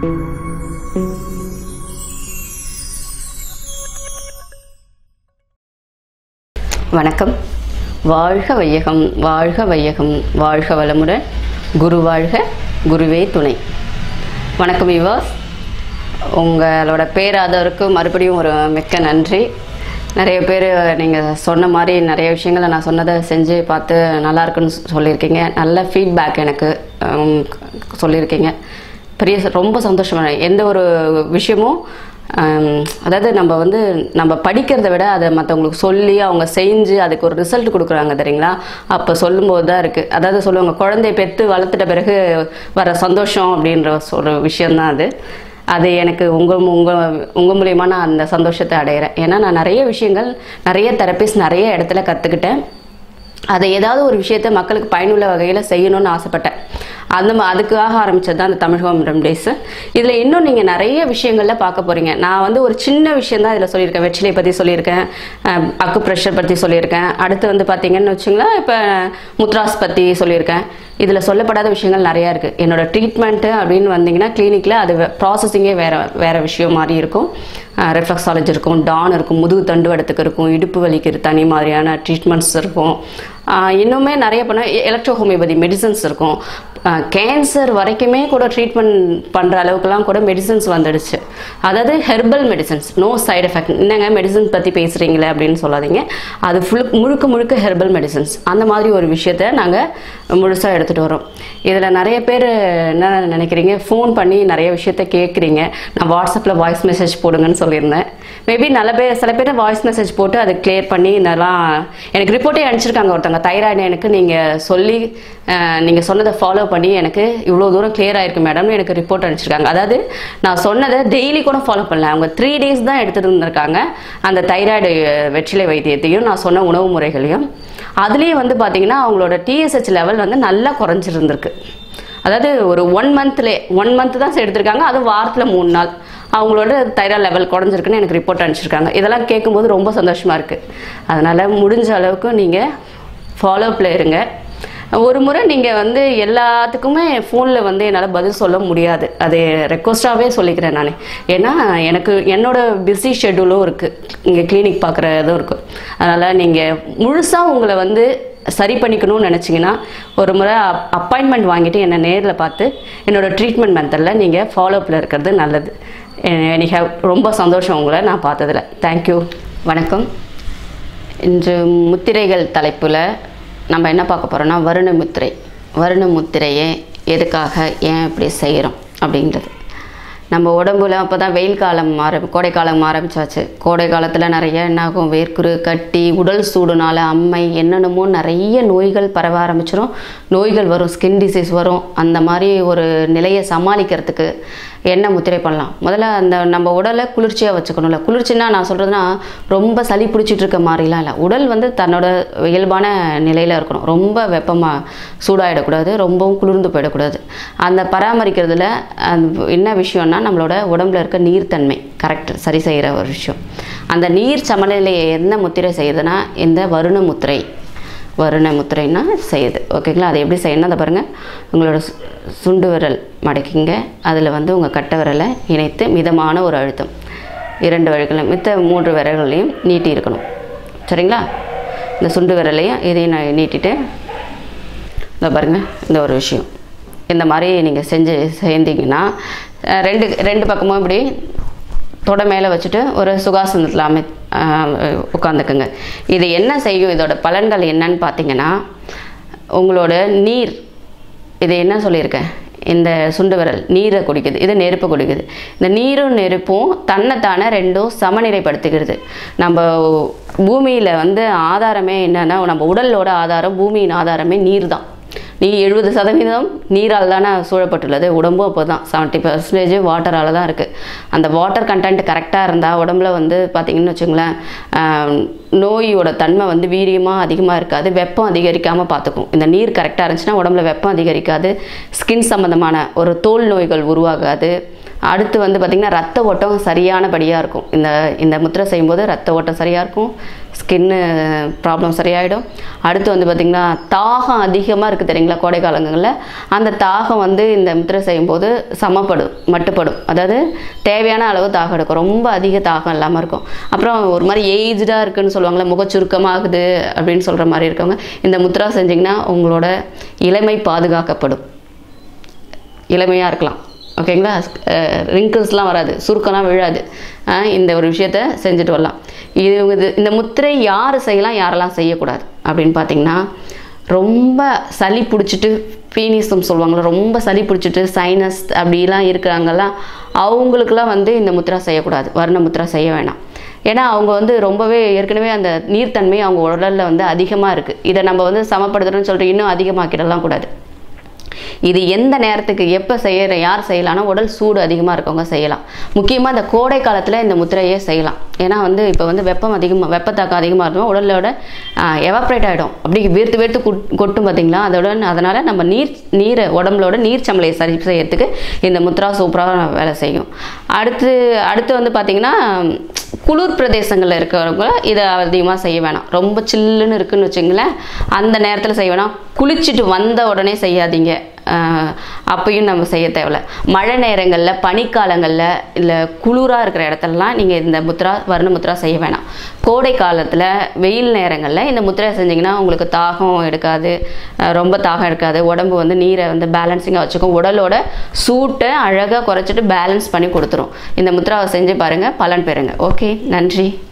வணக்கம் வாழ்க வையகம் வாழ்க வையகம் வாழ்க வளமுடன் குரு வாழ்க குருவே துணை வணக்கம் யுவாஸ் உங்களோட பேராதவருக்கு மறுபடியும் ஒரு மிக்க நன்றி நிறைய பேர் நீங்கள் சொன்ன மாதிரி நிறைய விஷயங்களை நான் சொன்னதை செஞ்சு பார்த்து நல்லா இருக்குன்னு சொல்லியிருக்கீங்க நல்ல ஃபீட்பேக் எனக்கு ஹம், சொல்லியிருக்கீங்க பெரிய ச- ரொம்ப சந்தோஷமான எந்த ஒரு விஷயமும் ஹம், அதாவது நம்ம வந்து நம்ம படிக்கிறத விட அதை மற்றவங்களுக்கு சொல்லி அவங்க செஞ்சு அதுக்கு ஒரு ரிசல்ட் கொடுக்குறாங்க தெரியுங்களா அப்போ சொல்லும்போது தான் இருக்குது அதாவது சொல்லுவாங்க குழந்தைய பெற்று வளர்த்துட்ட பிறகு வர சந்தோஷம் அப்படின்ற ஒரு விஷயம்தான் அது அது எனக்கு உங்கள் உங்கள் உங்கள் மூலியமாக நான் அந்த சந்தோஷத்தை அடையிறேன் ஏன்னா நான் நிறைய விஷயங்கள் நிறைய தெரப்பிஸ்ட் நிறைய இடத்துல கற்றுக்கிட்டேன் அதை ஏதாவது ஒரு விஷயத்தை மக்களுக்கு பயனுள்ள வகையில் செய்யணும்னு ஆசைப்பட்டேன் அந்த மா- அதுக்காக ஆரம்பிச்சது தான் அந்த தமிழ் ஹோம் ரெமடிஸ் இதில் இன்னும் நீங்கள் நிறைய விஷயங்களில் பார்க்க போகிறீங்க நான் வந்து ஒரு சின்ன விஷயம் தான் இதில் சொல்லியிருக்கேன் வெற்றிலை பற்றி சொல்லியிருக்கேன் அஹ், அக்கு ப்ரெஷர் பற்றி சொல்லியிருக்கேன் அடுத்து வந்து பார்த்தீங்கன்னு வச்சுங்களேன் இப்போ முத்ராஸ் பற்றி சொல்லியிருக்கேன் இதில் சொல்லப்படாத விஷயங்கள் நிறையா இருக்குது என்னோட ட்ரீட்மெண்ட்டு அப்படின்னு வந்தீங்கன்னா கிளினிக்கில் அது ப்ராசஸிங்கே வேறு வேறு விஷயம் மாதிரி இருக்கும் ரெஃப்ளக்ஸாலஜி இருக்கும் டான் இருக்கும் முதுகு தண்டுவடத்துக்கு இருக்கும் இடுப்பு வலிக்கு தனி மாதிரியான ட்ரீட்மெண்ட்ஸ் இருக்கும் ஆஹ் இன்னுமே நிறைய பண்ண எலக்ட்ரோ ஹோமியோபதி மெடிசன்ஸ் இருக்கும் கேன்சர் வரைக்குமே கூட ட்ரீட்மெண்ட் பண்ணுற அளவுக்குலாம் கூட மெடிசன்ஸ் வந்துடுச்சு அதாவது herbal medicines no side effect என்னங்க மெடிசன் பற்றி பேசுகிறீங்களே அப்படின்னு சொல்லாதீங்க அது ஃபுல் முழுக்க முழுக்க ஹெர்பல் மெடிசன்ஸ் அந்த மாதிரி ஒரு விஷயத்த நாங்கள் முழுசாக எடுத்துகிட்டு வரோம் இதில் நிறைய பேர் என்ன நினைக்கிறீங்க ஃபோன் பண்ணி நிறைய விஷயத்த கேட்குறீங்க நான் வாட்ஸ்அப்பில் வாய்ஸ் மெசேஜ் போடுங்கன்னு சொல்லியிருந்தேன் மேபி நல்ல பேர் சில பேர் வாய்ஸ் மெசேஜ் போட்டு அதை கிளியர் பண்ணி நல்லா எனக்கு ரிப்போர்ட்டே அனுப்பிச்சிருக்காங்க ஒருத்தவங்க தைராய்டு எனக்கு நீங்கள் சொல்லி நீங்கள் சொன்னதை ஃபாலோ பண்ணி எனக்கு இவ்வளோ தூரம் கிளியர் ஆயிருக்கு மேடம்னு எனக்கு ரிப்போர்ட் அனுப்பிச்சிருக்காங்க அதாவது நான் சொன்னதை டெய்லி கூட ஃபாலோ பண்ணல அவங்க த்ரீ டேஸ் தான் எடுத்துகிட்டு இருந்திருக்காங்க அந்த தைராய்டு வெற்றிலை வைத்தியத்தையும் நான் சொன்ன உணவு முறைகளையும் அதுலேயே வந்து பார்த்தீங்கன்னா அவங்களோட டிஎஸ்ஹெச் லெவல் வந்து நல்லா குறைஞ்சிருந்திருக்கு அதாவது ஒரு ஒன் மந்த்லே ஒன் மந்த் தான் எடுத்திருக்காங்க அதுவும் வாரத்தில் மூணு நாள் அவங்களோட தைராய்டு லெவல் குறைஞ்சிருக்குன்னு எனக்கு ரிப்போர்ட் அனுப்பிச்சிருக்காங்க இதெல்லாம் கேட்கும்போது ரொம்ப சந்தோஷமாக இருக்குது அதனால் முடிஞ்ச அளவுக்கு நீங்கள் ஃபாலோப்பில் இருங்க ஒரு முறை நீங்கள் வந்து எல்லாத்துக்குமே ஃபோனில் வந்து என்னால் பதில் சொல்ல முடியாது அது ரெக்வஸ்டாகவே சொல்லிக்கிறேன் நான் ஏன்னா எனக்கு என்னோட பிஸி ஷெட்யூலும் இருக்குது இங்கே கிளினிக் பார்க்குற இதுவும் இருக்குது அதனால் நீங்கள் முழுசாக உங்களை வந்து சரி பண்ணிக்கணும்னு நினச்சிங்கன்னா ஒரு முறை அப்பாயின்மெண்ட் வாங்கிட்டு என்னை நேரில் பார்த்து என்னோட ட்ரீட்மெண்ட் மெத்தடில் நீங்கள் ஃபாலோஅப்பில் இருக்கிறது நல்லது எனக்கு ரொம்ப சந்தோஷம் உங்களை நான் பார்த்ததில் தேங்க்யூ வணக்கம் இன்று முத்திரைகள் தலைப்பில் நம்ம என்ன பார்க்க போகிறோம்னா வருண முத்திரை வருண முத்திரையை எதுக்காக ஏன் இப்படி செய்கிறோம் அப்படின்றது நம்ம உடம்புல அப்போ தான் வெயில் காலம் ஆரம்பி கோடை காலம் ஆரம்பிச்சாச்சு கோடை காலத்தில் நிறைய என்னாகும் வேர்க்குரு கட்டி உடல் சூடுனால அம்மை என்னென்னமோ நிறைய நோய்கள் பரவ ஆரம்பிச்சிடும் நோய்கள் வரும் ஸ்கின் டிசீஸ் வரும் அந்த மாதிரி ஒரு நிலையை சமாளிக்கிறதுக்கு என்ன முத்திரை பண்ணலாம் முதல்ல அந்த நம்ம உடலை குளிர்ச்சியாக வச்சுக்கணும்ல குளிர்ச்சின்னா நான் சொல்கிறதுனா ரொம்ப சளி பிடிச்சிட்டு இருக்க மாதிரிலாம் இல்லை உடல் வந்து தன்னோட இயல்பான நிலையில் இருக்கணும் ரொம்ப வெப்பமாக சூடாகிடக்கூடாது ரொம்பவும் குளிர்ந்து போயிடக்கூடாது அந்த பராமரிக்கிறதுல அந்த என்ன விஷயம்னா நம்மளோட உடம்புல இருக்க நீர்த்தன்மை கரெக்ட் சரி செய்கிற ஒரு விஷயம் அந்த நீர் சமநிலையை என்ன முத்திரை செய்யுதுன்னா இந்த வருண முத்திரை வருண முத்திரைன்னா செய்யுது ஓகேங்களா அதை எப்படி செய்யணும் அதை பாருங்கள் உங்களோட சு- சுண்டு விரல் மடக்கிங்க அதில் வந்து உங்கள் கட்டை விரலை இணைத்து மிதமான ஒரு அழுத்தம் இரண்டு வழிகளும் மித்த மூன்று விரல்களையும் நீட்டி இருக்கணும் சரிங்களா இந்த சுண்டு விரலையும் இதையும் நான் நீட்டிட்டு இந்த பாருங்க இந்த ஒரு விஷயம் இந்த மாதிரி நீங்கள் செஞ்சு செய்தீங்கன்னா அஹ், ரெண்டு ரெண்டு பக்கமும் இப்படி தொட மேலே வச்சுட்டு ஒரு சுகாசனத்தில் அமை உட்காந்துக்குங்க இது என்ன செய்யும் இதோட பலன்கள் என்னன்னு பார்த்தீங்கன்னா உங்களோட நீர் இது என்ன சொல்லியிருக்கேன் இந்த சுண்டு விரல் நீரை குடிக்குது இது நெருப்பு குடிக்குது இந்த நீரும் நெருப்பும் தன்னைத்தானே ரெண்டும் சமநிலைப்படுத்திக்கிறது நம்ம பூமியில் வந்து ஆதாரமே என்னன்னா நம்ம உடலோட ஆதாரம் பூமியின் ஆதாரமே நீர் தான் நீ எழுபது சதவீதம் நீரால் தானே சூழப்பட்டுள்ளது உடம்பும் அப்போ தான் செவன்ட்டி பர்சன்டேஜ் வாட்டரால் தான் இருக்குது அந்த வாட்டர் கண்டென்ட் கரெக்டாக இருந்தால் உடம்புல வந்து பார்த்திங்கன்னு வச்சுங்களேன் ஆஹ், நோயோட தன்மை வந்து வீரியமாக அதிகமாக இருக்காது வெப்பம் அதிகரிக்காமல் பார்த்துக்கும் இந்த நீர் கரெக்டாக இருந்துச்சுன்னா உடம்புல வெப்பம் அதிகரிக்காது ஸ்கின் சம்மந்தமான ஒரு தோல் நோய்கள் உருவாகாது அடுத்து வந்து பார்த்திங்கன்னா ரத்த ஓட்டம் சரியானபடியாக இருக்கும் இந்த இந்த முத்திரை செய்யும்போது ரத்த ஓட்டம் சரியாக இருக்கும் ஸ்கின்னு ப்ராப்ளம் சரியாயிடும் அடுத்து வந்து பார்த்திங்கன்னா தாகம் அதிகமாக இருக்குது தெரியுங்களா கோடை காலங்களில் அந்த தாகம் வந்து இந்த முத்திரை செய்யும்போது சமப்படும் மட்டுப்படும் அதாவது தேவையான அளவு தாகம் எடுக்கும் ரொம்ப அதிக தாகம் இல்லாமல் இருக்கும் அப்புறம் ஒரு மாதிரி ஏஜ்டாக இருக்குன்னு சொல்லுவாங்கள்ல முகச்சுருக்கமாகுது அப்படின்னு சொல்கிற மாதிரி இருக்கவங்க இந்த முத்ரா செஞ்சிங்கன்னா உங்களோட இளமை பாதுகாக்கப்படும் இளமையாக இருக்கலாம் ஓகேங்களா ரிங்கிள்ஸ்லாம் வராது சுருக்கம்லாம் விழாது அஹ் இந்த ஒரு விஷயத்த செஞ்சுட்டு வரலாம் இது இது இந்த முத்திரை யார் செய்யலாம் யாரெல்லாம் செய்யக்கூடாது அப்படின்னு பார்த்தீங்கன்னா ரொம்ப சளி பிடிச்சிட்டு பீனிசம் சொல்லுவாங்கள்ல ரொம்ப சளி பிடிச்சிட்டு சைனஸ் அப்படிலாம் இருக்கிறாங்கல்லாம் அவங்களுக்குலாம் வந்து இந்த முத்திரா செய்யக்கூடாது வர்ண முத்திரா செய்ய வேணாம் ஏன்னா அவங்க வந்து ரொம்பவே ஏற்கனவே அந்த நீர்த்தன்மை அவங்க உடலில் வந்து அதிகமாக இருக்குது இதை நம்ம வந்து சமப்படுத்துறோம்னு சொல்லிட்டு இன்னும் அதிகமாக்கிடலாம் கூடாது இது எந்த நேரத்துக்கு எப்போ செய்யற யார் செய்யலாம்னா உடல் சூடு அதிகமாக இருக்கவங்க செய்யலாம் முக்கியமாக இந்த கோடை காலத்தில் இந்த முத்திரையே செய்யலாம் ஏன்னா வந்து இப்போ வந்து வெப்பம் அதிகமாக வெப்பத்தாக்கம் அதிகமாக இருக்கும் உடலோட எவாப்ரேட் ஆகிடும் அப்படி வேர்த்து வேர்த்து கொட்- கொட்டும் பார்த்தீங்களா அதோட அதனால் நம்ம நீர் நீரை உடம்புலோட நீர் சமலையை சரி செய்யறதுக்கு இந்த முத்ரா சூப்பராக வேலை செய்யும் அடுத்து அடுத்து வந்து பார்த்திங்கன்னா குளிர் பிரதேசங்களில் இருக்கிறவங்க இதை அதிகமாக செய்ய வேணாம் ரொம்ப சில்லுன்னு இருக்குன்னு வச்சுங்களேன் அந்த நேரத்தில் செய்ய வேணாம் குளிச்சுட்டு வந்த உடனே செய்யாதீங்க ஆஹ் அப்பயும் நம்ம செய்ய தேவையில்ல மழை நேரங்களில் பனிக்காலங்களில் இல்லை குளிராக இருக்கிற இடத்துலலாம் நீங்கள் இந்த முத்ரா வர்ண முத்ரா செய்ய வேணாம் கோடை காலத்தில் வெயில் நேரங்களில் இந்த முத்ரா செஞ்சிங்கன்னா உங்களுக்கு தாகம் எடுக்காது ஆஹ் ரொம்ப தாகம் எடுக்காது உடம்பு வந்து நீரை வந்து பேலன்சிங்காக வச்சுக்கும் உடலோட சூட்டை அழகாக குறைச்சிட்டு பேலன்ஸ் பண்ணி கொடுத்துரும் இந்த முத்ராவை செஞ்சு பாருங்கள் பலன் பெறுங்க ஓகே நன்றி